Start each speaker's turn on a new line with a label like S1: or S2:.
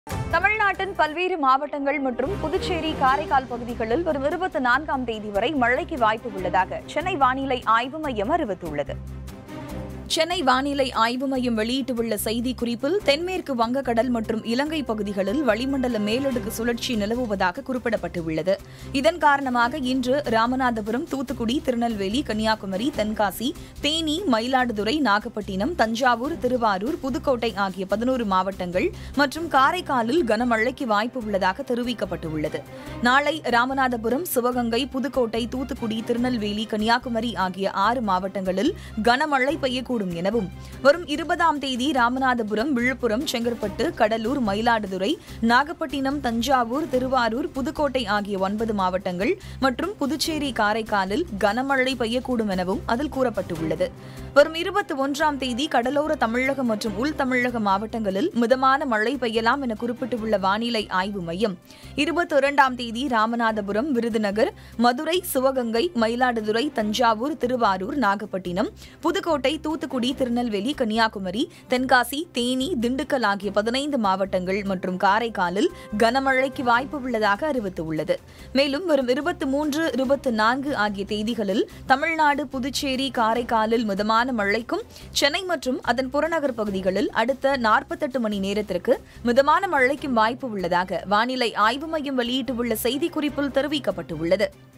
S1: தமிழ்நாட்டின் பல்வேறு மாவட்டங்கள் மற்றும் புதுச்சேரி காரைக்கால் பகுதிகளில் வரும் இருபத்தி நான்காம் தேதி வரை மழைக்கு வாய்ப்பு உள்ளதாக சென்னை வானிலை ஆய்வு மையம் அறிவித்துள்ளது சென்னை வானிலை ஆய்வு மையம் வெளியிட்டுள்ள செய்தி குறிப்பில் தென்மேற்கு வங்கக்கடல் மற்றும் இலங்கை பகுதிகளில் வளிமண்டல மேலடுக்கு சுழற்சி நிலவுவதாக குறிப்பிடப்பட்டுள்ளது இதன் காரணமாக இன்று ராமநாதபுரம் தூத்துக்குடி திருநெல்வேலி கன்னியாகுமரி தென்காசி தேனி மயிலாடுதுறை நாகப்பட்டினம் தஞ்சாவூர் திருவாரூர் புதுக்கோட்டை ஆகிய பதினோரு மாவட்டங்கள் மற்றும் காரைக்காலில் கனமழைக்கு வாய்ப்பு உள்ளதாக தெரிவிக்கப்பட்டுள்ளது நாளை ராமநாதபுரம் சிவகங்கை புதுக்கோட்டை தூத்துக்குடி திருநெல்வேலி கன்னியாகுமரி ஆகிய ஆறு மாவட்டங்களில் கனமழை பெய்யக்கூடும் எனவும் வரும் இருபதாம் தேதி ராமநாதபுரம் விழுப்புரம் செங்கற்பட்டு கடலூர் மயிலாடுதுறை நாகப்பட்டினம் தஞ்சாவூர் திருவாரூர் புதுக்கோட்டை ஆகிய ஒன்பது மாவட்டங்கள் மற்றும் புதுச்சேரி காரைக்காலில் கனமழை பெய்யக்கூடும் எனவும் அதில் கூறப்பட்டுள்ளது வரும் இருபத்தி ஒன்றாம் தேதி கடலோர தமிழகம் மற்றும் உள் தமிழக மாவட்டங்களில் மிதமான மழை பெய்யலாம் என குறிப்பிட்டுள்ள வானிலை ஆய்வு மையம் இருபத்தி இரண்டாம் தேதி ராமநாதபுரம் விருதுநகர் மதுரை சிவகங்கை மயிலாடுதுறை தஞ்சாவூர் திருவாரூர் நாகப்பட்டினம் புதுக்கோட்டை தூத்துக்குடி திருநெல்வேலி கன்னியாகுமரி தென்காசி தேனி திண்டுக்கல் ஆகிய பதினைந்து மாவட்டங்கள் மற்றும் காரைக்காலில் கனமழைக்கு வாய்ப்பு உள்ளதாக அறிவித்துள்ளது மேலும் வரும் இருபத்தி மூன்று இருபத்தி நான்கு ஆகிய தேதிகளில் தமிழ்நாடு புதுச்சேரி காரைக்காலில் மிதமான மழைக்கும் சென்னை மற்றும் அதன் புறநகர் பகுதிகளில் அடுத்த நாற்பத்தெட்டு மணி நேரத்திற்கு மிதமான மழைக்கும் வாய்ப்பு உள்ளதாக வானிலை ஆய்வு மையம் வெளியிட்டுள்ள செய்திக்குறிப்பில் தெரிவிக்கப்பட்டுள்ளது